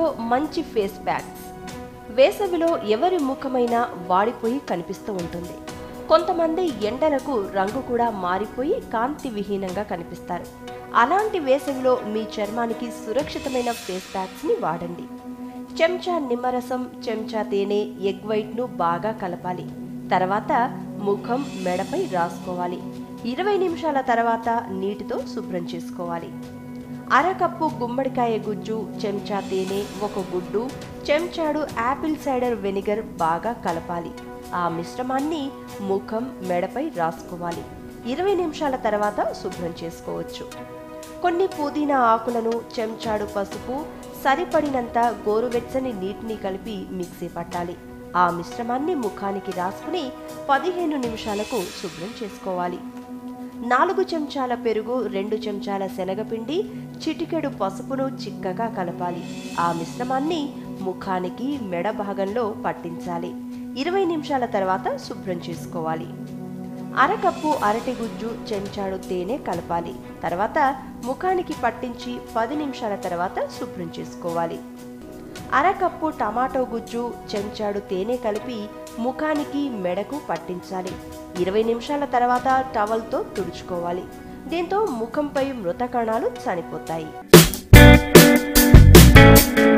మంచి face packs వేసవిలో ఎవరి ముఖమైనా వాడిపోయి కనిపిస్తూ ఉంటుంది కొంతమంది ఎండలకు రంగు కూడా మారిపోయి కాంతి విహీనంగా కనిపిస్తారు అలాంటి వేసవిలో మీ చర్మానికి సురక్షితమైన ఫేస్ ప్యాక్స్ని వాడండి చెంచా నిమ్మరసం చెంచా తేనె ఎగ్ వైట్ను బాగా కలపాలి తర్వాత ముఖం మెడపై రాసుకోవాలి ఇరవై నిమిషాల తర్వాత నీటితో శుభ్రం చేసుకోవాలి అరకప్పు గుమ్మడికాయ గుజ్జు చెంచా తేనె ఒక గుడ్డు చెంచాడు యాపిల్ సైడర్ వెనిగర్ బాగా కలపాలి ఆ మిశ్రమాన్ని ముఖం మెడపై రాసుకోవాలి ఇరవై నిమిషాల తర్వాత శుభ్రం చేసుకోవచ్చు కొన్ని పుదీనా ఆకులను చెంచాడు పసుపు సరిపడినంత గోరువెచ్చని నీటిని కలిపి మిక్సీ పట్టాలి ఆ మిశ్రమాన్ని ముఖానికి రాసుకుని పదిహేను నిమిషాలకు శుభ్రం చేసుకోవాలి నాలుగు చెంచాల పెరుగు రెండు చెంచాల శనగపిండి చిటికెడు పసుపును చిక్కగా కలపాలి ఆ మిశ్రమాన్ని ముఖానికి మెడ భాగంలో పట్టించాలి ఇరవై నిమిషాల తర్వాత శుభ్రం చేసుకోవాలి అరకప్పు అరటి గుజ్జు చెంచాడు తేనె కలపాలి తర్వాత ముఖానికి పట్టించి పది నిమిషాల తర్వాత శుభ్రం చేసుకోవాలి అరకప్పు టమాటో గుజ్జు చెంచాడు తేనె కలిపి ముఖానికి మెడకు పట్టించాలి ఇరవై నిమిషాల తర్వాత టవల్తో తుడుచుకోవాలి దీంతో ముఖంపై మృత కణాలు చనిపోతాయి